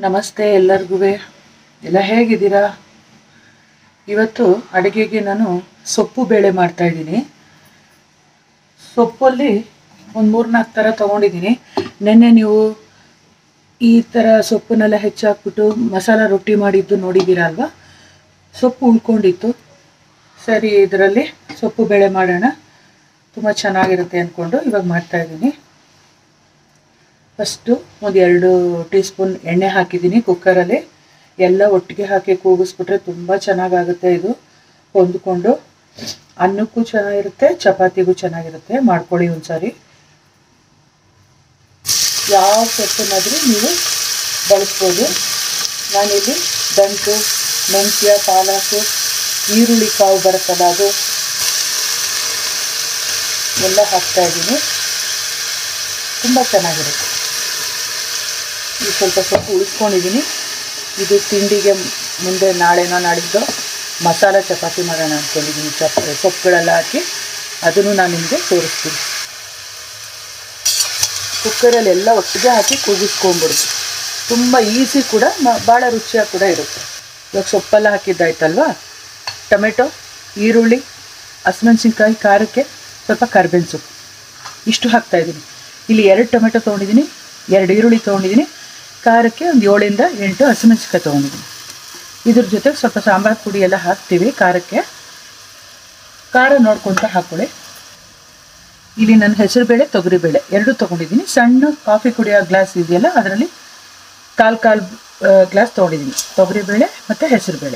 ನಮಸ್ತೆ ಎಲ್ಲರಿಗೂ ಎಲ್ಲ ಹೇಗಿದ್ದೀರಾ ಇವತ್ತು ಅಡುಗೆಗೆ ನಾನು ಸೊಪ್ಪು ಬೇಳೆ ಮಾಡ್ತಾ ಇದ್ದೀನಿ ಸೊಪ್ಪಲ್ಲಿ ಒಂದು ಮೂರ್ನಾಲ್ಕು ಥರ ತೊಗೊಂಡಿದ್ದೀನಿ ನೆನ್ನೆ ನೀವು ಈ ಥರ ಸೊಪ್ಪನ್ನೆಲ್ಲ ಹೆಚ್ಚಾಕ್ಬಿಟ್ಟು ಮಸಾಲ ರೊಟ್ಟಿ ಮಾಡಿದ್ದು ನೋಡಿದ್ದೀರಾ ಅಲ್ವಾ ಸೊಪ್ಪು ಉಳ್ಕೊಂಡಿತ್ತು ಸರಿ ಇದರಲ್ಲಿ ಸೊಪ್ಪು ಬೇಳೆ ಮಾಡೋಣ ತುಂಬ ಚೆನ್ನಾಗಿರುತ್ತೆ ಅಂದ್ಕೊಂಡು ಇವಾಗ ಮಾಡ್ತಾ ಇದ್ದೀನಿ ಫಸ್ಟು ಒಂದು ಎರಡು ಟೀ ಸ್ಪೂನ್ ಎಣ್ಣೆ ಹಾಕಿದ್ದೀನಿ ಕುಕ್ಕರಲ್ಲಿ ಎಲ್ಲ ಒಟ್ಟಿಗೆ ಹಾಕಿ ಕೂಗಿಸ್ಬಿಟ್ರೆ ತುಂಬ ಚೆನ್ನಾಗಾಗುತ್ತೆ ಇದು ಹೊಂದ್ಕೊಂಡು ಅನ್ನಕ್ಕೂ ಚೆನ್ನಾಗಿರುತ್ತೆ ಚಪಾತಿಗೂ ಚೆನ್ನಾಗಿರುತ್ತೆ ಮಾಡ್ಕೊಳ್ಳಿ ಒಂದ್ಸಾರಿ ಯಾವ ಸೊಪ್ಪನ್ನಾದರೂ ನೀವು ಬಳಸ್ಬೋದು ನಾನಿಲ್ಲಿ ದಂಟು ಮೆಂತ್ಯ ಪಾಲಕು ಈರುಳ್ಳಿ ಕಾವು ಬರುತ್ತಲ್ಲ ಅದು ಎಲ್ಲ ಹಾಕ್ತಾ ಇದ್ದೀನಿ ತುಂಬ ಚೆನ್ನಾಗಿರುತ್ತೆ ಈ ಸ್ವಲ್ಪ ಸೊಪ್ಪು ಉಳಿಸ್ಕೊಂಡಿದ್ದೀನಿ ಇದು ತಿಂಡಿಗೆ ಮುಂದೆ ನಾಳೆನೋ ನಾಡಿದ್ದು ಮಸಾಲ ಚಪಾತಿ ಮಾಡೋಣ ಅಂದ್ಕೊಂಡಿದ್ದೀನಿ ಚಪ್ ಸೊಪ್ಪುಗಳೆಲ್ಲ ಹಾಕಿ ಅದನ್ನು ನಾನು ನಿಮಗೆ ತೋರಿಸ್ತೀನಿ ಕುಕ್ಕರಲ್ಲಿ ಎಲ್ಲ ಒಟ್ಟಿಗೆ ಹಾಕಿ ಕೂಗಿಸ್ಕೊಂಬಿಡ್ದು ತುಂಬ ಈಸಿ ಕೂಡ ಮ ಭಾಳ ರುಚಿಯಾಗಿ ಕೂಡ ಇರುತ್ತೆ ಇವಾಗ ಸೊಪ್ಪೆಲ್ಲ ಹಾಕಿದ್ದಾಯ್ತಲ್ವಾ ಟೊಮೆಟೊ ಈರುಳ್ಳಿ ಹಸಿಮೆಣ್ಸಿನ್ಕಾಯಿ ಖಾರಕ್ಕೆ ಸ್ವಲ್ಪ ಕರ್ಬೇವಿನ ಸೊಪ್ಪು ಇಷ್ಟು ಹಾಕ್ತಾಯಿದ್ದೀನಿ ಇಲ್ಲಿ ಎರಡು ಟೊಮೆಟೊ ತೊಗೊಂಡಿದ್ದೀನಿ ಎರಡು ಈರುಳ್ಳಿ ತೊಗೊಂಡಿದ್ದೀನಿ ಖಾರಕ್ಕೆ ಒಂದು ಏಳರಿಂದ ಎಂಟು ಹಸಿಮೆಣ್ಸಿನ್ಕಾಯಿ ತೊಗೊಂಡಿದ್ದೀನಿ ಇದ್ರ ಜೊತೆಗೆ ಸ್ವಲ್ಪ ಸಾಂಬಾರು ಪುಡಿ ಎಲ್ಲ ಹಾಕ್ತೀವಿ ಖಾರಕ್ಕೆ ಖಾರ ನೋಡ್ಕೊತ ಹಾಕ್ಕೊಳ್ಳಿ ಇಲ್ಲಿ ನನ್ನ ಹೆಸರುಬೇಳೆ ತೊಗರಿಬೇಳೆ ಎರಡೂ ತೊಗೊಂಡಿದ್ದೀನಿ ಸಣ್ಣ ಕಾಫಿ ಕುಡಿಯೋ ಗ್ಲಾಸ್ ಇದೆಯಲ್ಲ ಅದರಲ್ಲಿ ಕಾಲು ಕಾಲು ಗ್ಲಾಸ್ ತೊಗೊಂಡಿದ್ದೀನಿ ತೊಗರಿಬೇಳೆ ಮತ್ತು ಹೆಸರುಬೇಳೆ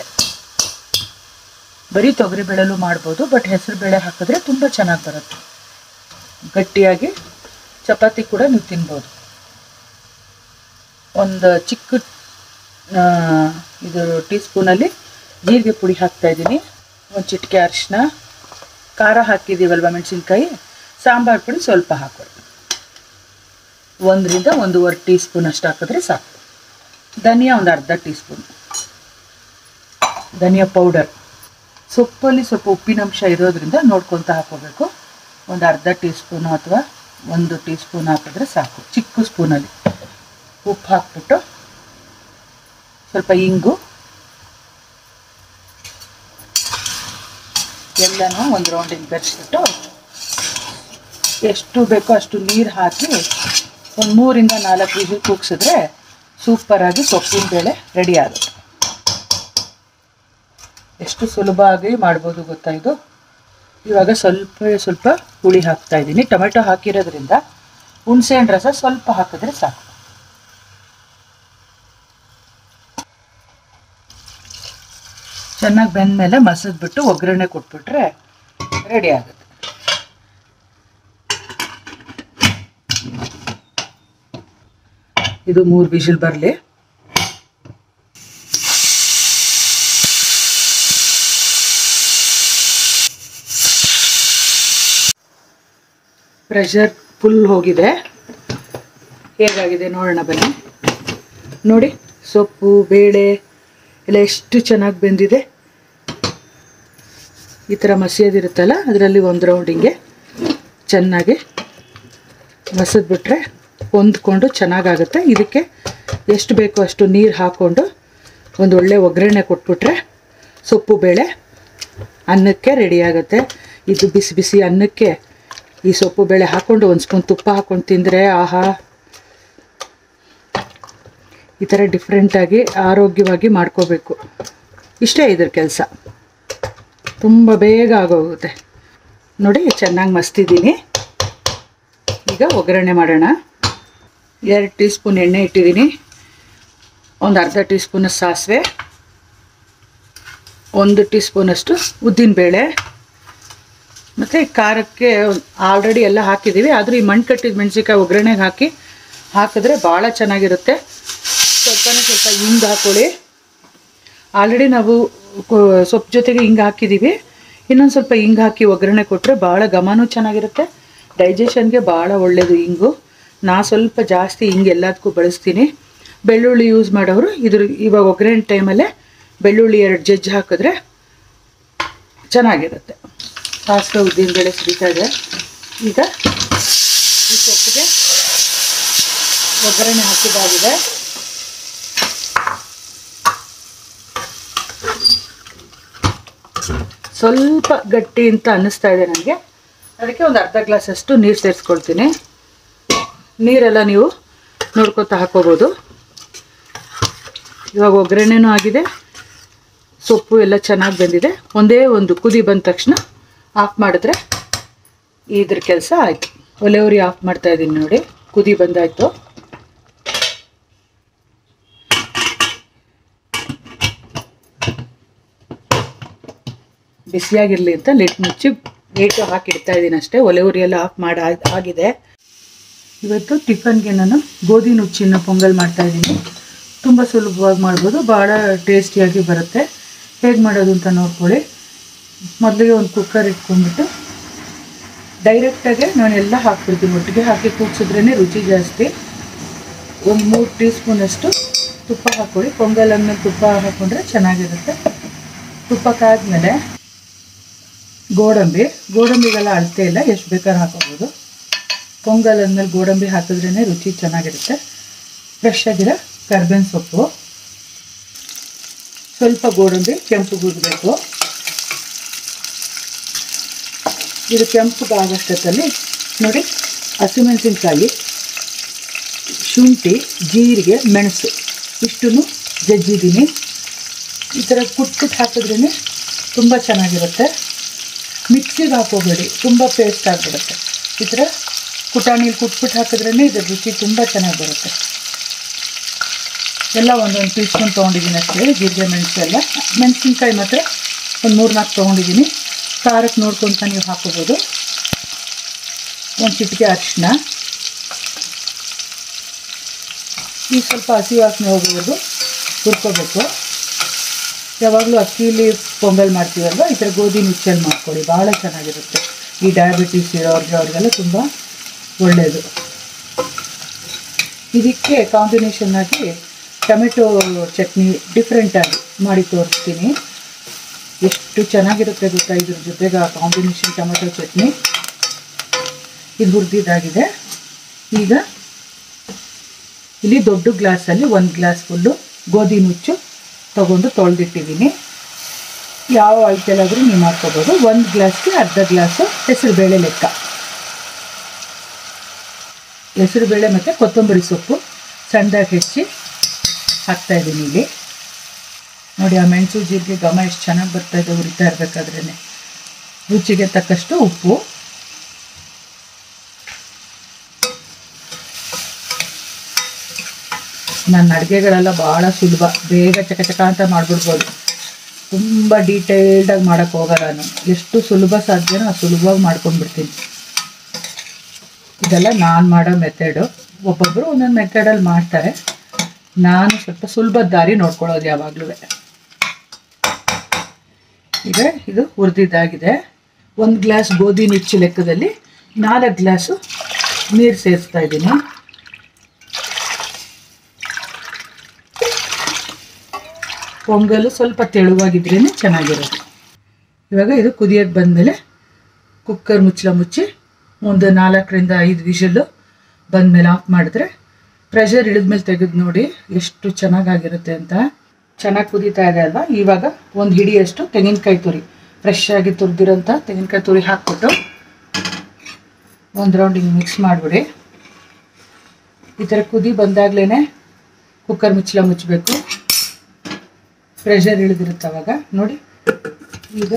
ಬರೀ ತೊಗರಿಬೇಳೆಲ್ಲೂ ಮಾಡ್ಬೋದು ಬಟ್ ಹೆಸರುಬೇಳೆ ಹಾಕಿದ್ರೆ ತುಂಬ ಚೆನ್ನಾಗಿ ಬರುತ್ತೆ ಗಟ್ಟಿಯಾಗಿ ಚಪಾತಿ ಕೂಡ ನೀವು ತಿನ್ಬೋದು ಒಂದು ಚಿಕ್ಕ ಆ, ಇದು ಟೀ ಸ್ಪೂನಲ್ಲಿ ಜೀರಿಗೆ ಪುಡಿ ಹಾಕ್ತಾ ಇದ್ದೀನಿ ಒಂದು ಚಿಟಿಕೆ ಅರಿಶಿನ ಖಾರ ಹಾಕಿದ್ದೀವಲ್ವ ಮೆಣಸಿನ್ಕಾಯಿ ಸಾಂಬಾರು ಪುಡಿ ಸ್ವಲ್ಪ ಹಾಕೊಳ್ಳಿ ಒಂದರಿಂದ ಒಂದೂವರೆ ಟೀ ಸ್ಪೂನ್ ಅಷ್ಟು ಹಾಕಿದ್ರೆ ಸಾಕು ಧನಿಯಾ ಒಂದು ಅರ್ಧ ಟೀ ಸ್ಪೂನ್ ಧನಿಯಾ ಪೌಡರ್ ಸೊಪ್ಪಲ್ಲಿ ಸ್ವಲ್ಪ ಉಪ್ಪಿನಂಶ ಇರೋದ್ರಿಂದ ನೋಡ್ಕೊತ ಹಾಕೋಬೇಕು ಒಂದು ಅರ್ಧ ಟೀ ಸ್ಪೂನು ಅಥವಾ ಒಂದು ಟೀ ಸ್ಪೂನ್ ಹಾಕಿದ್ರೆ ಸಾಕು ಚಿಕ್ಕ ಸ್ಪೂನಲ್ಲಿ ಉಪ್ಪು ಹಾಕ್ಬಿಟ್ಟು ಸ್ವಲ್ಪ ಇಂಗು ಎಲ್ಲನೂ ಒಂದು ರೌಂಡಿಗೆ ಬೆರೆಸ್ಬಿಟ್ಟು ಎಷ್ಟು ಬೇಕೋ ಅಷ್ಟು ನೀರು ಹಾಕಿ ಒಂದು ಮೂರಿಂದ ನಾಲ್ಕು ವಿಸಿಲ್ ಕೂಗ್ಸಿದ್ರೆ ಸೂಪರಾಗಿ ಸೊಪ್ಪಿನ ಬೇಳೆ ರೆಡಿ ಆಗುತ್ತೆ ಎಷ್ಟು ಸುಲಭವಾಗಿ ಮಾಡ್ಬೋದು ಗೊತ್ತಾ ಇದು ಇವಾಗ ಸ್ವಲ್ಪ ಸ್ವಲ್ಪ ಹುಳಿ ಹಾಕ್ತಾ ಇದ್ದೀನಿ ಟೊಮೆಟೊ ಹಾಕಿರೋದ್ರಿಂದ ಹುಣಸೆಹಣ್ಣು ರಸ ಸ್ವಲ್ಪ ಹಾಕಿದ್ರೆ ಸಾಕು ಚೆನ್ನಾಗಿ ಬೆಂದಮೇಲೆ ಮಸದ್ಬಿಟ್ಟು ಒಗ್ಗರಣೆ ಕೊಟ್ಬಿಟ್ರೆ ರೆಡಿ ಆಗುತ್ತೆ ಇದು ಮೂರು ವಿಷಲ್ ಬರಲಿ ಪ್ರೆಷರ್ ಫುಲ್ ಹೋಗಿದೆ ಹೇಗಾಗಿದೆ ನೋಡೋಣ ಬನ್ನಿ ನೋಡಿ ಸೊಪ್ಪು ಬೇಳೆ ಎಲ್ಲ ಎಷ್ಟು ಚೆನ್ನಾಗಿ ಬೆಂದಿದೆ ಈ ಥರ ಮಸಿಯೋದಿರುತ್ತಲ್ಲ ಅದರಲ್ಲಿ ಒಂದು ರೌಂಡಿಂಗೆ ಚೆನ್ನಾಗಿ ಮಸದ್ಬಿಟ್ರೆ ಹೊಂದ್ಕೊಂಡು ಚೆನ್ನಾಗಾಗುತ್ತೆ ಇದಕ್ಕೆ ಎಷ್ಟು ಬೇಕೋ ಅಷ್ಟು ನೀರು ಹಾಕ್ಕೊಂಡು ಒಂದು ಒಳ್ಳೆ ಒಗ್ಗರಣೆ ಕೊಟ್ಬಿಟ್ರೆ ಸೊಪ್ಪು ಬೇಳೆ ಅನ್ನಕ್ಕೆ ರೆಡಿ ಆಗುತ್ತೆ ಇದು ಬಿಸಿ ಬಿಸಿ ಅನ್ನಕ್ಕೆ ಈ ಸೊಪ್ಪು ಬೇಳೆ ಹಾಕ್ಕೊಂಡು ಒಂದು ಸ್ಪೂನ್ ತುಪ್ಪ ಹಾಕ್ಕೊಂಡು ತಿಂದರೆ ಆಹಾ ಈ ಥರ ಡಿಫ್ರೆಂಟಾಗಿ ಆರೋಗ್ಯವಾಗಿ ಮಾಡ್ಕೋಬೇಕು ಇಷ್ಟೇ ಇದ್ರ ಕೆಲಸ ತುಂಬ ಬೇಗ ಆಗೋಗುತ್ತೆ ನೋಡಿ ಚೆನ್ನಾಗಿ ಮಸ್ತಿದ್ದೀನಿ ಈಗ ಒಗ್ಗರಣೆ ಮಾಡೋಣ ಎರಡು ಟೀ ಸ್ಪೂನ್ ಎಣ್ಣೆ ಇಟ್ಟಿದ್ದೀನಿ ಒಂದು ಅರ್ಧ ಟೀ ಸ್ಪೂನ್ ಸಾಸಿವೆ ಒಂದು ಟೀ ಸ್ಪೂನಷ್ಟು ಉದ್ದಿನಬೇಳೆ ಮತ್ತು ಖಾರಕ್ಕೆ ಆಲ್ರೆಡಿ ಎಲ್ಲ ಹಾಕಿದ್ದೀವಿ ಆದರೂ ಈ ಮಣ್ಣು ಕಟ್ಟಿದ ಮೆಣಸಿನ್ಕಾಯಿ ಒಗ್ಗರಣೆಗೆ ಹಾಕಿ ಹಾಕಿದ್ರೆ ಭಾಳ ಚೆನ್ನಾಗಿರುತ್ತೆ ಸ್ವಲ್ಪನೇ ಸ್ವಲ್ಪ ಹಿಂಗೆ ಹಾಕೊಳ್ಳಿ ಆಲ್ರೆಡಿ ನಾವು ಕೊ- ಸೊಪ್ಪು ಜೊತೆಗೆ ಹಿಂಗೆ ಹಾಕಿದ್ದೀವಿ ಇನ್ನೊಂದು ಸ್ವಲ್ಪ ಹಿಂಗೆ ಹಾಕಿ ಒಗ್ಗರಣೆ ಕೊಟ್ಟರೆ ಭಾಳ ಘಮನೂ ಚೆನ್ನಾಗಿರುತ್ತೆ ಡೈಜೆಷನ್ಗೆ ಭಾಳ ಒಳ್ಳೆಯದು ಹಿಂಗು ನಾ ಸ್ವಲ್ಪ ಜಾಸ್ತಿ ಹಿಂಗೆ ಎಲ್ಲದಕ್ಕೂ ಬಳಸ್ತೀನಿ ಬೆಳ್ಳುಳ್ಳಿ ಯೂಸ್ ಮಾಡೋರು ಇದ್ರ ಇವಾಗ ಒಗ್ಗರಣೆ ಟೈಮಲ್ಲೇ ಬೆಳ್ಳುಳ್ಳಿ ಎರಡು ಜಜ್ಜಿ ಹಾಕಿದ್ರೆ ಚೆನ್ನಾಗಿರುತ್ತೆ ಸಾಸಿವೆ ಉದ್ದಿನಬೇಳೆ ಸಿಡಿತಾ ಇದೆ ಈಗ ಈ ಸೊಪ್ಪಿಗೆ ಒಗ್ಗರಣೆ ಹಾಕಿದಾಗಿದೆ ಸ್ವಲ್ಪ ಗಟ್ಟಿ ಅಂತ ಅನ್ನಿಸ್ತಾ ಇದೆ ನನಗೆ ಅದಕ್ಕೆ ಒಂದು ಅರ್ಧ ಗ್ಲಾಸಷ್ಟು ನೀರು ಸೇರಿಸ್ಕೊಳ್ತೀನಿ ನೀರೆಲ್ಲ ನೀವು ನೋಡ್ಕೊತಾ ಹಾಕೋಬೋದು ಇವಾಗ ಒಗ್ಗರಣೆನೂ ಆಗಿದೆ ಸೊಪ್ಪು ಎಲ್ಲ ಚೆನ್ನಾಗಿ ಬಂದಿದೆ ಒಂದೇ ಒಂದು ಕುದಿ ಬಂದ ತಕ್ಷಣ ಆಫ್ ಮಾಡಿದ್ರೆ ಇದ್ರ ಕೆಲಸ ಆಯಿತು ಒಲೆ ಉರಿ ಆಫ್ ಮಾಡ್ತಾ ಇದ್ದೀನಿ ನೋಡಿ ಕುದಿ ಬಂದಾಯಿತು ಬಿಸಿಯಾಗಿರಲಿ ಅಂತ ಲಿಟ್ ಮುಚ್ಚಿ ಲೇಟು ಹಾಕಿಡ್ತಾ ಇದ್ದೀನಿ ಅಷ್ಟೇ ಒಲೆ ಉರಿ ಎಲ್ಲ ಆಫ್ ಮಾಡಿ ಆಗ್- ಆಗಿದೆ ಇವತ್ತು ಟಿಫನ್ಗೆ ನಾನು ಗೋಧಿ ನುಚ್ಚಿನ ಪೊಂಗಲ್ ಮಾಡ್ತಾ ಇದ್ದೀನಿ ತುಂಬ ಸುಲಭವಾಗಿ ಮಾಡ್ಬೋದು ಭಾಳ ಟೇಸ್ಟಿಯಾಗಿ ಬರುತ್ತೆ ಹೇಗೆ ಮಾಡೋದು ಅಂತ ನೋಡ್ಕೊಳ್ಳಿ ಮೊದಲಿಗೆ ಒಂದು ಕುಕ್ಕರ್ ಇಟ್ಕೊಂಡ್ಬಿಟ್ಟು ಡೈರೆಕ್ಟಾಗೆ ನಾನೆಲ್ಲ ಹಾಕ್ಬಿಡ್ತೀನಿ ಒಟ್ಟಿಗೆ ಹಾಕಿ ಕೂಗ್ಸಿದ್ರೇ ರುಚಿ ಜಾಸ್ತಿ ಒಂದು ಮೂರು ಟೀ ಸ್ಪೂನಷ್ಟು ತುಪ್ಪ ಹಾಕ್ಕೊಳ್ಳಿ ಪೊಂಗಲ್ ಅಂದಮೇಲೆ ತುಪ್ಪ ಹಾಕ್ಕೊಂಡ್ರೆ ಚೆನ್ನಾಗಿರುತ್ತೆ ತುಪ್ಪಕ್ಕಾದ್ಮೇಲೆ ಗೋಡಂಬಿ ಗೋಡಂಬಿಗೆಲ್ಲ ಅಳತೆ ಇಲ್ಲ ಎಷ್ಟು ಬೇಕಾದ್ರೂ ಹಾಕೋಬೋದು ಪೊಂಗಲ್ ಅಂದಮೇಲೆ ಗೋಡಂಬಿ ಹಾಕಿದ್ರೇ ರುಚಿ ಚೆನ್ನಾಗಿರುತ್ತೆ ಫ್ರೆಶ್ ಆಗಿರೋ ಕರ್ಬೇವಿನ ಸೊಪ್ಪು ಸ್ವಲ್ಪ ಗೋಡಂಬಿ ಕೆಂಪು ಗುದ್ದಬೇಕು ಇದು ಕೆಂಪುಗಾಗಷ್ಟೊತ್ತಲ್ಲಿ ನೋಡಿ ಹಸಿಮೆಣಸಿನ್ಕಾಯಿ ಶುಂಠಿ ಜೀರಿಗೆ ಮೆಣಸು ಇಷ್ಟನ್ನು ಜಜ್ಜಿದ್ದೀನಿ ಈ ಥರ ಕುಟ್ಬಿಟ್ಟು ಹಾಕಿದ್ರೇ ತುಂಬ ಚೆನ್ನಾಗಿರುತ್ತೆ ಮಿಕ್ಸಿಗೆ ಹಾಕೋಬೇಡಿ ತುಂಬ ಪೇಸ್ಟ್ ಆಗಿಬಿಡುತ್ತೆ ಈ ಥರ ಕುಟಾಣಿಲಿ ಕುಟ್ಬಿಟ್ಟು ಹಾಕಿದ್ರೇ ಇದ್ರ ರುಚಿ ತುಂಬ ಚೆನ್ನಾಗಿ ಬರುತ್ತೆ ಎಲ್ಲ ಒಂದೊಂದು ಟೀ ಸ್ಪೂನ್ ತೊಗೊಂಡಿದ್ದೀನಿ ಅಷ್ಟೇ ಜೀರಿಗೆ ಮೆಣಸು ಎಲ್ಲ ಮೆಣಸಿನ್ಕಾಯಿ ಮಾತ್ರ ಒಂದು ಮೂರು ನಾಲ್ಕು ತೊಗೊಂಡಿದ್ದೀನಿ ಖಾರಕ್ಕೆ ನೋಡ್ಕೊತ ನೀವು ಹಾಕೋಬೋದು ಒಂದು ಚಿಟಿಕೆ ಅರಿಶಿನ ಈಗ ಸ್ವಲ್ಪ ಹಸಿ ವಾಸನೆ ಹೋಗೋವರೆಗೂ ಹುರ್ಕೋಬೇಕು ಯಾವಾಗಲೂ ಅಕ್ಕಿಲಿ ಪೊಂಗಲ್ ಮಾಡ್ತೀವಲ್ವ ಈ ಥರ ಗೋಧಿ ನುಚ್ಚಲ್ಲಿ ಮಾಡ್ಕೊಳ್ಳಿ ಭಾಳ ಚೆನ್ನಾಗಿರುತ್ತೆ ಈ ಡಯಾಬಿಟೀಸ್ ಇರೋರಿಗೆ ಅವ್ರಿಗೆಲ್ಲ ತುಂಬ ಒಳ್ಳೆಯದು ಇದಕ್ಕೆ ಕಾಂಬಿನೇಷನ್ ಆಗಿ ಟೊಮೆಟೊ ಚಟ್ನಿ ಡಿಫ್ರೆಂಟಾಗಿ ಮಾಡಿ ತೋರಿಸ್ತೀನಿ ಎಷ್ಟು ಚೆನ್ನಾಗಿರುತ್ತೆ ಗೊತ್ತಾ ಇದ್ರ ಜೊತೆಗೆ ಆ ಕಾಂಬಿನೇಷನ್ ಟೊಮೆಟೊ ಚಟ್ನಿ ಇದು ಹುರಿದಿದ್ದಾಗಿದೆ ಈಗ ಇಲ್ಲಿ ದೊಡ್ಡ ಗ್ಲಾಸಲ್ಲಿ ಒಂದು ಗ್ಲಾಸ್ ಫುಲ್ಲು ಗೋಧಿ ನುಚ್ಚು ತಗೊಂಡು ತೊಳೆದಿಟ್ಟಿದ್ದೀನಿ ಯಾವ ಐಟಲಾದರೂ ನೀವು ಮಾಡ್ಕೋಬೋದು ಒಂದು ಗ್ಲಾಸ್ಗೆ ಅರ್ಧ ಗ್ಲಾಸು ಹೆಸರುಬೇಳೆ ಲೆಕ್ಕ ಹೆಸರುಬೇಳೆ ಮತ್ತು ಕೊತ್ತಂಬರಿ ಸೊಪ್ಪು ಸಣ್ಣದಾಗಿ ಹೆಚ್ಚಿ ಹಾಕ್ತಾಯಿದ್ದೀನಿ ಇಲ್ಲಿ ನೋಡಿ ಆ ಮೆಣಸು ಜೀರಿಗೆ ಘಮ ಎಷ್ಟು ಚೆನ್ನಾಗಿ ಬರ್ತಾ ಇದೆ ಹುರಿತಾ ಇರಬೇಕಾದ್ರೇ ರುಚಿಗೆ ತಕ್ಕಷ್ಟು ಉಪ್ಪು ನನ್ನ ಅಡುಗೆಗಳೆಲ್ಲ ಭಾಳ ಸುಲಭ ಬೇಗ ಚಕ ಚಕ ಅಂತ ಮಾಡಿಬಿಡ್ಬೋದು ತುಂಬ ಡೀಟೇಲ್ಡಾಗಿ ಮಾಡೋಕ್ಕೆ ಹೋಗಲ್ಲ ನಾನು ಎಷ್ಟು ಸುಲಭ ಸಾಧ್ಯನೋ ಅಷ್ಟು ಸುಲಭವಾಗಿ ಮಾಡ್ಕೊಂಡ್ಬಿಡ್ತೀನಿ ಇದೆಲ್ಲ ನಾನು ಮಾಡೋ ಮೆಥಡು ಒಬ್ಬೊಬ್ಬರು ಒಂದೊಂದು ಮೆಥಡಲ್ಲಿ ಮಾಡ್ತಾರೆ ನಾನು ಸ್ವಲ್ಪ ಸುಲಭದ ದಾರಿ ನೋಡ್ಕೊಳ್ಳೋದು ಯಾವಾಗಲೂ ಈಗ ಇದು ಹುರಿದಿದ್ದಾಗಿದೆ ಒಂದು ಗ್ಲಾಸ್ ಗೋಧಿ ನುಚ್ಚು ಲೆಕ್ಕದಲ್ಲಿ ನಾಲ್ಕು ಗ್ಲಾಸು ನೀರು ಸೇರಿಸ್ತಾ ಇದ್ದೀನಿ ಪೊಂಗಲು ಸ್ವಲ್ಪ ತೆಳುವಾಗಿದ್ರೇ ಚೆನ್ನಾಗಿರುತ್ತೆ ಇವಾಗ ಇದು ಕುದಿಯೋಕ್ಕೆ ಬಂದಮೇಲೆ ಕುಕ್ಕರ್ ಮುಚ್ಚಳ ಮುಚ್ಚಿ ಒಂದು ನಾಲ್ಕರಿಂದ ಐದು ವಿಷಲ್ಲು ಬಂದಮೇಲೆ ಆಫ್ ಮಾಡಿದ್ರೆ ಪ್ರೆಷರ್ ಇಳಿದ್ಮೇಲೆ ತೆಗೆದು ನೋಡಿ ಎಷ್ಟು ಚೆನ್ನಾಗಾಗಿರುತ್ತೆ ಅಂತ ಚೆನ್ನಾಗಿ ಕುದೀತಾ ಇದೆ ಅಲ್ವಾ ಇವಾಗ ಒಂದು ಹಿಡಿಯಷ್ಟು ತೆಂಗಿನಕಾಯಿ ತುರಿ ಫ್ರೆಶ್ ಆಗಿ ತುರಿದಿರೋಂಥ ತೆಂಗಿನಕಾಯಿ ತುರಿ ಹಾಕ್ಬಿಟ್ಟು ಒಂದು ರೌಂಡ್ ಹಿಂಗೆ ಮಿಕ್ಸ್ ಮಾಡಿಬಿಡಿ ಈ ಥರ ಕುದಿ ಬಂದಾಗಲೇ ಕುಕ್ಕರ್ ಮುಚ್ಚಳ ಮುಚ್ಚಬೇಕು ಪ್ರೆಷರ್ ಇಳಿದಿರುತ್ತೆ ಅವಾಗ ನೋಡಿ ಈಗ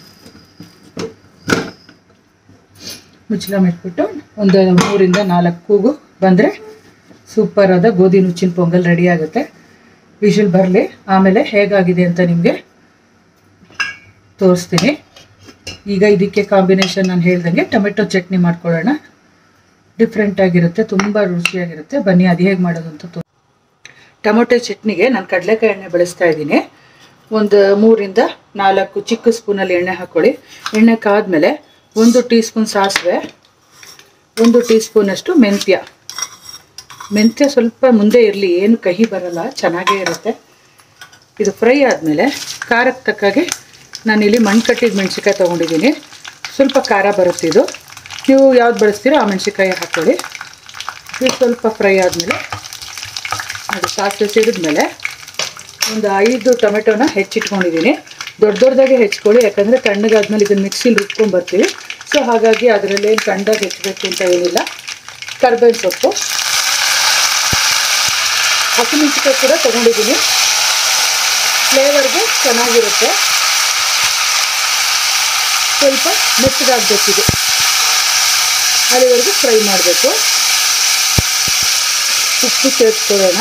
ಮುಚ್ಚಳ ಮುಚ್ಬಿಟ್ಟು ಒಂದು ಮೂರಿಂದ ನಾಲ್ಕು ಕೂಗು ಬಂದರೆ ಸೂಪರ್ ಆದ ಗೋಧಿ ನುಚ್ಚಿನ ಪೊಂಗಲ್ ರೆಡಿ ಆಗುತ್ತೆ ವಿಷಲ್ ಬರಲಿ ಆಮೇಲೆ ಹೇಗಾಗಿದೆ ಅಂತ ನಿಮಗೆ ತೋರಿಸ್ತೀನಿ ಈಗ ಇದಕ್ಕೆ ಕಾಂಬಿನೇಷನ್ ನಾನು ಹೇಳ್ದಂಗೆ ಟೊಮೆಟೊ ಚಟ್ನಿ ಮಾಡ್ಕೊಳ್ಳೋಣ ಡಿಫ್ರೆಂಟ್ ಆಗಿರುತ್ತೆ ತುಂಬ ರುಚಿಯಾಗಿರುತ್ತೆ ಬನ್ನಿ ಅದು ಹೇಗೆ ಮಾಡೋದು ಅಂತ ತೋ ಟೊಮೊಟೊ ಚಟ್ನಿಗೆ ನಾನು ಕಡಲೆಕಾಯಿ ಎಣ್ಣೆ ಬಳಸ್ತಾ ಇದ್ದೀನಿ ಒಂದು ಮೂರಿಂದ ನಾಲ್ಕು ಚಿಕ್ಕ ಸ್ಪೂನಲ್ಲಿ ಎಣ್ಣೆ ಹಾಕ್ಕೊಳ್ಳಿ ಎಣ್ಣೆ ಕಾದ್ಮೇಲೆ ಒಂದು ಟೀ ಸ್ಪೂನ್ ಸಾಸಿವೆ ಒಂದು ಟೀ ಸ್ಪೂನಷ್ಟು ಮೆಂತ್ಯ ಮೆಂತ್ಯ ಸ್ವಲ್ಪ ಮುಂದೆ ಇರಲಿ ಏನು ಕಹಿ ಬರಲ್ಲ ಚೆನ್ನಾಗೇ ಇರುತ್ತೆ ಇದು ಫ್ರೈ ಆದಮೇಲೆ ಖಾರಕ್ಕೆ ತಕ್ಕಾಗೆ ನಾನಿಲ್ಲಿ ಮಣ್ಕಟ್ಟಿದ ಮೆಣಸಿಕಾಯಿ ತೊಗೊಂಡಿದ್ದೀನಿ ಸ್ವಲ್ಪ ಖಾರ ಬರುತ್ತೆ ಇದು ನೀವು ಯಾವ್ದು ಬಳಸ್ತೀರೋ ಆ ಮೆಣಸಿಕಾಯಿ ಹಾಕ್ಕೊಳ್ಳಿ ಇದು ಸ್ವಲ್ಪ ಫ್ರೈ ಆದಮೇಲೆ ಅದು ಸಾಸಿವೆ ಸಿಡಿದ್ಮೇಲೆ ಒಂದು ಐದು ಟೊಮೆಟೊನ ಹೆಚ್ಚಿಟ್ಕೊಂಡಿದ್ದೀನಿ ದೊಡ್ಡ ದೊಡ್ಡದಾಗೆ ಹೆಚ್ಕೊಳ್ಳಿ ಯಾಕಂದರೆ ತಣ್ಣಗಾದ್ಮೇಲೆ ಇದನ್ನು ಮಿಕ್ಸಿಲಿ ರುಬ್ಕೊಂಡು ಬರ್ತೀವಿ ಸೊ ಹಾಗಾಗಿ ಅದರಲ್ಲೇನು ಕಂಡಾಗಿ ಹೆಚ್ಚಬೇಕು ಅಂತ ಏನಿಲ್ಲ ಕರ್ಬೇವಿನ ಸೊಪ್ಪು ಹಸಿಮೆಣಸಿಕಾಯಿ ಕೂಡ ತೊಗೊಂಡಿದ್ದೀನಿ ಫ್ಲೇವರ್ಗೆ ಚೆನ್ನಾಗಿರುತ್ತೆ ಸ್ವಲ್ಪ ಮೆತ್ತಗಾಗಬೇಕಿದೆ ಅಲ್ಲಿವರೆಗೂ ಫ್ರೈ ಮಾಡಬೇಕು ಉಪ್ಪು ಸೇರಿಸ್ಕೊಳ್ಳೋಣ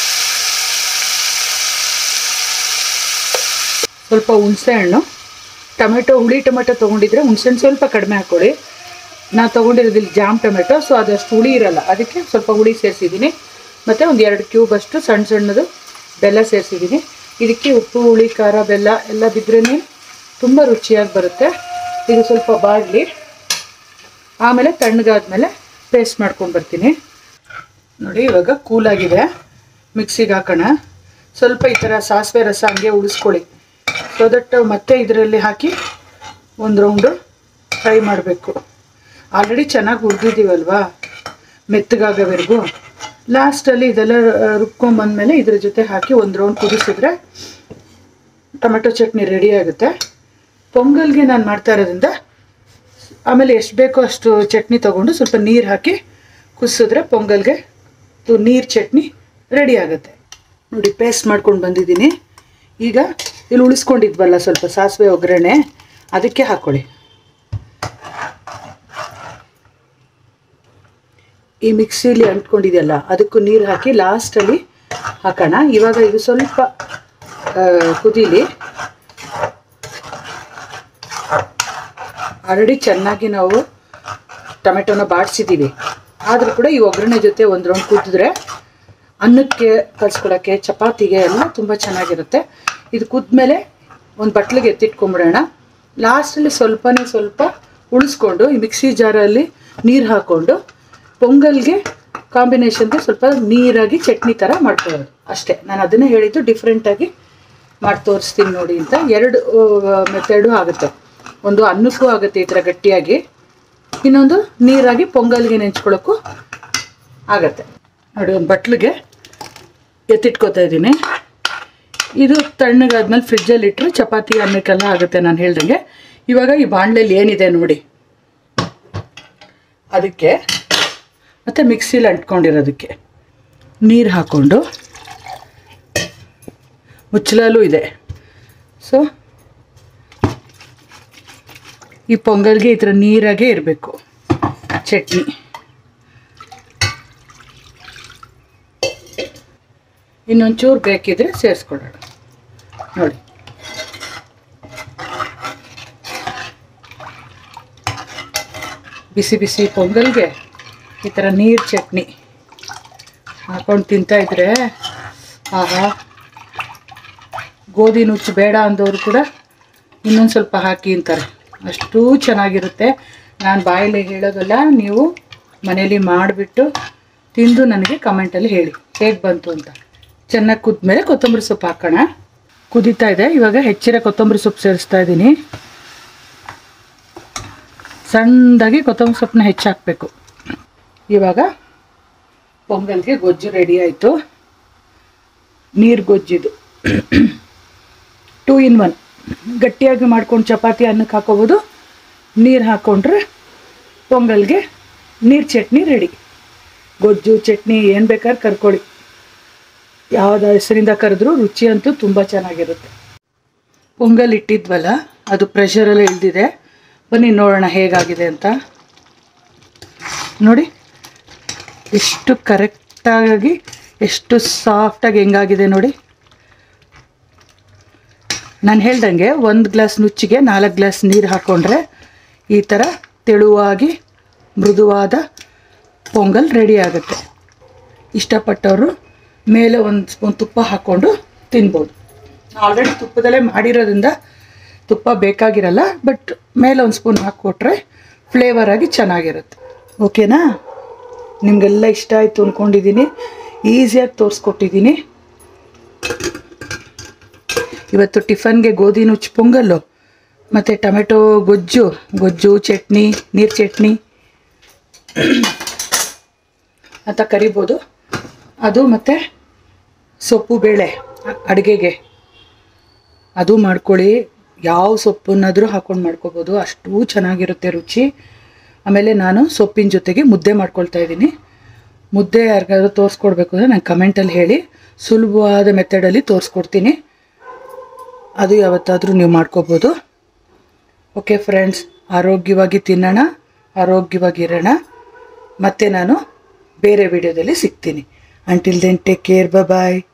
ಸ್ವಲ್ಪ ಹುಣಸೆ ಹಣ್ಣು ಟೊಮೆಟೊ ಹುಳಿ ಟೊಮೆಟೊ ತೊಗೊಂಡಿದ್ರೆ ಹುಣಸೆಹಣ್ಣು ಸ್ವಲ್ಪ ಕಡಿಮೆ ಹಾಕ್ಕೊಳ್ಳಿ ನಾ ತೊಗೊಂಡಿರೋದಿಲ್ಲ ಜಾಮ್ ಟೊಮೆಟೊ ಸೊ ಅದಷ್ಟು ಹುಳಿ ಇರಲ್ಲ ಅದಕ್ಕೆ ಸ್ವಲ್ಪ ಹುಳಿ ಸೇರಿಸಿದ್ದೀನಿ ಮತ್ತು ಒಂದು ಎರಡು ಕ್ಯೂಬ್ ಅಷ್ಟು ಸಣ್ಣ ಸಣ್ಣದು ಬೆಲ್ಲ ಸೇರಿಸಿದ್ದೀನಿ ಇದಕ್ಕೆ ಉಪ್ಪು ಹುಳಿ ಖಾರ ಬೆಲ್ಲ ಎಲ್ಲ ಬಿದ್ರೇ ತುಂಬ ರುಚಿಯಾಗಿ ಬರುತ್ತೆ ಇದು ಸ್ವಲ್ಪ ಬಾಡಲಿ ಆಮೇಲೆ ತಣ್ಣಗಾದ್ಮೇಲೆ ಪೇಸ್ಟ್ ಮಾಡ್ಕೊಂಡು ಬರ್ತೀನಿ ನೋಡಿ ಇವಾಗ ಕೂಲಾಗಿದೆ ಮಿಕ್ಸಿಗೆ ಹಾಕೋಣ ಸ್ವಲ್ಪ ಈ ಥರ ಸಾಸಿವೆ ರಸ ಹಂಗೆ ಉಳಿಸ್ಕೊಳ್ಳಿ ಸೊ ದಟ್ ಮತ್ತೆ ಇದರಲ್ಲಿ ಹಾಕಿ ಒಂದು ರೌಂಡು ಫ್ರೈ ಮಾಡಬೇಕು ಆಲ್ರೆಡಿ ಚೆನ್ನಾಗಿ ಹುರಿದಿದ್ದೀವಲ್ವಾ ಮೆತ್ತಗಾಗೋವರೆಗೂ ಲಾಸ್ಟಲ್ಲಿ ಇದೆಲ್ಲ ರುಬ್ಕೊಂಬಂದಮೇಲೆ ಇದ್ರ ಜೊತೆ ಹಾಕಿ ಒಂದು ರೌಂಡ್ ಕುದಿಸಿದ್ರೆ ಟೊಮೆಟೊ ಚಟ್ನಿ ರೆಡಿ ಆಗುತ್ತೆ ಪೊಂಗಲ್ಗೆ ನಾನು ಮಾಡ್ತಾ ಇರೋದ್ರಿಂದ ಆಮೇಲೆ ಎಷ್ಟು ಬೇಕೋ ಅಷ್ಟು ಚಟ್ನಿ ತೊಗೊಂಡು ಸ್ವಲ್ಪ ನೀರು ಹಾಕಿ ಕುದಿಸಿದ್ರೆ ಪೊಂಗಲ್ಗೆ ನೀರು ಚಟ್ನಿ ರೆಡಿ ಆಗುತ್ತೆ ನೋಡಿ ಪೇಸ್ಟ್ ಮಾಡ್ಕೊಂಡು ಬಂದಿದ್ದೀನಿ ಈಗ ಇಲ್ಲಿ ಉಳಿಸ್ಕೊಂಡಿದ್ವಲ್ಲ ಸ್ವಲ್ಪ ಸಾಸಿವೆ ಒಗ್ಗರಣೆ ಅದಕ್ಕೆ ಹಾಕ್ಕೊಳ್ಳಿ ಈ ಮಿಕ್ಸಿಲಿ ಅಂಟ್ಕೊಂಡಿದೆಯಲ್ಲ ಅದಕ್ಕೂ ನೀರು ಹಾಕಿ ಲಾಸ್ಟಲ್ಲಿ ಹಾಕೋಣ ಇವಾಗ ಇದು ಸ್ವಲ್ಪ ಆ, ಕುದೀಲಿ ಆಲ್ರೆಡಿ ಚೆನ್ನಾಗಿ ನಾವು ಟೊಮೆಟೊನ ಬಾಡಿಸಿದ್ದೀವಿ ಆದರೂ ಕೂಡ ಈ ಒಗ್ಗರಣೆ ಜೊತೆ ಒಂದು ರೌಂಡ್ ಕುದಿದ್ರೆ ಅನ್ನಕ್ಕೆ ಕಲ್ಸ್ಕೊಳಕ್ಕೆ ಚಪಾತಿಗೆ ಎಲ್ಲ ತುಂಬ ಚೆನ್ನಾಗಿರುತ್ತೆ ಇದು ಕುದ್ಮೇಲೆ ಒಂದು ಬಟ್ಲಿಗೆ ಎತ್ತಿಟ್ಕೊಂಬಿಡೋಣ ಲಾಸ್ಟಲ್ಲಿ ಸ್ವಲ್ಪನೇ ಸ್ವಲ್ಪ ಉಳಿಸ್ಕೊಂಡು ಈ ಮಿಕ್ಸಿ ಜಾರಲ್ಲಿ ನೀರು ಹಾಕ್ಕೊಂಡು ಪೊಂಗಲ್ಗೆ ಕಾಂಬಿನೇಷನ್ಗೆ ಸ್ವಲ್ಪ ನೀರಾಗಿ ಚಟ್ನಿ ಥರ ಮಾಡ್ಕೊಳ್ಳೋದು ಅಷ್ಟೇ ನಾನು ಅದನ್ನೇ ಹೇಳಿದ್ದು ಡಿಫ್ರೆಂಟಾಗಿ ಮಾಡಿ ತೋರಿಸ್ತೀನಿ ನೋಡಿ ಅಂತ ಎರಡು ಮೆಥಡು ಆಗುತ್ತೆ ಒಂದು ಅನ್ನಕ್ಕೂ ಆಗುತ್ತೆ ಈ ಥರ ಗಟ್ಟಿಯಾಗಿ ಇನ್ನೊಂದು ನೀರಾಗಿ ಪೊಂಗಲ್ಗೆ ನೆಂಚ್ಕೊಳ್ಳೋಕ್ಕೂ ಆಗತ್ತೆ ನೋಡಿ ಒಂದು ಬಟ್ಲಿಗೆ ಎತ್ತಿಟ್ಕೋತಾ ಇದ್ದೀನಿ ಇದು ತಣ್ಣಗಾದ್ಮೇಲೆ ಫ್ರಿಜ್ಜಲ್ಲಿ ಇಟ್ಟರೆ ಚಪಾತಿ ಅನ್ನಕ್ಕೆಲ್ಲ ಆಗುತ್ತೆ ನಾನು ಹೇಳ್ದಂಗೆ ಇವಾಗ ಈ ಬಾಣಲೆಯಲ್ಲಿ ಏನಿದೆ ನೋಡಿ ಅದಕ್ಕೆ ಮತ್ತು ಮಿಕ್ಸಿಲಿ ಅಂಟ್ಕೊಂಡಿರೋದಕ್ಕೆ ನೀರು ಹಾಕ್ಕೊಂಡು ಮುಚ್ಚಲಲ್ಲೂ ಇದೆ ಸೊ ಈ ಪೊಂಗಲ್ಗೆ ಈ ಥರ ನೀರಾಗೇ ಇರಬೇಕು ಚಟ್ನಿ ಇನ್ನೊಂಚೂರು ಬೇಕಿದ್ರೆ ಸೇರಿಸ್ಕೊಳ್ಳೋಣ ನೋಡಿ ಬಿಸಿ ಬಿಸಿ ಪೊಂಗಲ್ಗೆ ಈ ಥರ ನೀರು ಚಟ್ನಿ ಹಾಕೊಂಡು ತಿಂತಾ ಇದ್ರೆ ಆಹಾ ಗೋಧಿ ನುಚ್ಚು ಬೇಡ ಅಂದವರು ಕೂಡ ಇನ್ನೊಂದು ಸ್ವಲ್ಪ ಹಾಕಿ ಅಂತಾರೆ ಅಷ್ಟೂ ಚೆನ್ನಾಗಿರುತ್ತೆ ನಾನು ಬಾಯಲ್ಲಿ ಹೇಳೋದಲ್ಲ ನೀವು ಮನೇಲಿ ಮಾಡಿಬಿಟ್ಟು ತಿಂದು ನನಗೆ ಕಮೆಂಟಲ್ಲಿ ಹೇಳಿ ಹೇಗೆ ಬಂತು ಅಂತ ಚೆನ್ನಾಗಿ ಕುದ್ಮೇಲೆ ಕೊತ್ತಂಬರಿ ಸೊಪ್ಪು ಹಾಕೋಣ ಕುದೀತಾ ಇದೆ ಇವಾಗ ಹೆಚ್ಚಿರ ಕೊತ್ತಂಬರಿ ಸೊಪ್ಪು ಸೇರಿಸ್ತಾ ಇದ್ದೀನಿ ಸಣ್ಣದಾಗಿ ಕೊತ್ತಂಬರಿ ಸೊಪ್ಪನ್ನ ಹೆಚ್ಚಾಕಬೇಕು ಇವಾಗ ಪೊಂಗಲ್ಗೆ ಗೊಜ್ಜು ರೆಡಿ ಆಯಿತು ನೀರು ಗೊಜ್ಜಿದು ಟೂ ಇನ್ ಒನ್ ಗಟ್ಟಿಯಾಗಿ ಮಾಡ್ಕೊಂಡು ಚಪಾತಿ ಅನ್ನಕ್ಕೆ ಹಾಕೋಬೋದು ನೀರು ಹಾಕ್ಕೊಂಡ್ರೆ ಪೊಂಗಲ್ಗೆ ನೀರು ಚಟ್ನಿ ರೆಡಿ ಗೊಜ್ಜು ಚಟ್ನಿ ಏನು ಬೇಕಾದ್ರೆ ಕರ್ಕೊಳ್ಳಿ ಯಾವುದ ಹೆಸರಿಂದ ಕರೆದ್ರೂ ರುಚಿ ಅಂತೂ ತುಂಬ ಚೆನ್ನಾಗಿರುತ್ತೆ ಪೊಂಗಲ್ ಇಟ್ಟಿದ್ವಲ್ಲ ಅದು ಪ್ರೆಷರಲ್ಲಿ ಇಳಿದಿದೆ ಬನ್ನಿ ನೋಡೋಣ ಹೇಗಾಗಿದೆ ಅಂತ ನೋಡಿ ಎಷ್ಟು ಕರೆಕ್ಟಾಗಿ ಎಷ್ಟು ಸಾಫ್ಟಾಗಿ ಹೆಂಗಾಗಿದೆ ನೋಡಿ ನಾನು ಹೇಳ್ದಂಗೆ ಒಂದು ಗ್ಲಾಸ್ ನುಚ್ಚಿಗೆ ನಾಲ್ಕು ಗ್ಲಾಸ್ ನೀರು ಹಾಕ್ಕೊಂಡ್ರೆ ಈ ಥರ ತೆಳುವಾಗಿ ಮೃದುವಾದ ಪೊಂಗಲ್ ರೆಡಿ ಆಗುತ್ತೆ ಇಷ್ಟಪಟ್ಟವರು ಮೇಲೆ ಒಂದು ಸ್ಪೂನ್ ತುಪ್ಪ ಹಾಕ್ಕೊಂಡು ತಿನ್ಬೋದು ಆಲ್ರೆಡಿ ತುಪ್ಪದಲ್ಲೇ ಮಾಡಿರೋದ್ರಿಂದ ತುಪ್ಪ ಬೇಕಾಗಿರಲ್ಲ ಬಟ್ ಮೇಲೆ ಒಂದು ಸ್ಪೂನ್ ಹಾಕ್ಕೊಟ್ರೆ ಫ್ಲೇವರ್ ಆಗಿ ಚೆನ್ನಾಗಿರುತ್ತೆ ಓಕೆನಾ ನಿಮಗೆಲ್ಲ ಇಷ್ಟ ಆಯಿತು ಅಂದ್ಕೊಂಡಿದ್ದೀನಿ ಈಸಿಯಾಗಿ ತೋರಿಸ್ಕೊಟ್ಟಿದ್ದೀನಿ ಇವತ್ತು ಟಿಫನ್ಗೆ ಗೋಧಿ ನುಚ್ಚು ಪೊಂಗಲ್ಲು ಮತ್ತು ಟೊಮೆಟೊ ಗೊಜ್ಜು ಗೊಜ್ಜು ಚಟ್ನಿ ನೀರು ಚಟ್ನಿ ಅಂತ ಕರಿಬೋದು ಅದು ಮತ್ತು ಸೊಪ್ಪು ಬೇಳೆ ಅಡುಗೆಗೆ ಅದು ಮಾಡ್ಕೊಳ್ಳಿ ಯಾವ ಸೊಪ್ಪನ್ನಾದರೂ ಹಾಕೊಂಡು ಮಾಡ್ಕೋಬೋದು ಅಷ್ಟು ಚೆನ್ನಾಗಿರುತ್ತೆ ರುಚಿ ಆಮೇಲೆ ನಾನು ಸೊಪ್ಪಿನ ಜೊತೆಗೆ ಮುದ್ದೆ ಮಾಡ್ಕೊಳ್ತಾ ಇದ್ದೀನಿ ಮುದ್ದೆ ಯಾರಿಗಾದ್ರೂ ತೋರಿಸ್ಕೊಡ್ಬೇಕು ಅಂದರೆ ನಂಗೆ ಕಮೆಂಟಲ್ಲಿ ಹೇಳಿ ಸುಲಭವಾದ ಮೆಥಡಲ್ಲಿ ತೋರಿಸ್ಕೊಡ್ತೀನಿ ಅದು ಯಾವತ್ತಾದರೂ ನೀವು ಮಾಡ್ಕೋಬೋದು ಓಕೆ ಫ್ರೆಂಡ್ಸ್ ಆರೋಗ್ಯವಾಗಿ ತಿನ್ನೋಣ ಆರೋಗ್ಯವಾಗಿರೋಣ ಮತ್ತೆ ನಾನು ಬೇರೆ ವಿಡಿಯೋದಲ್ಲಿ ಸಿಗ್ತೀನಿ ಅಂಟಿಲ್ ದೆನ್ ಟೇಕ್ ಕೇರ್ ಬಾಯ್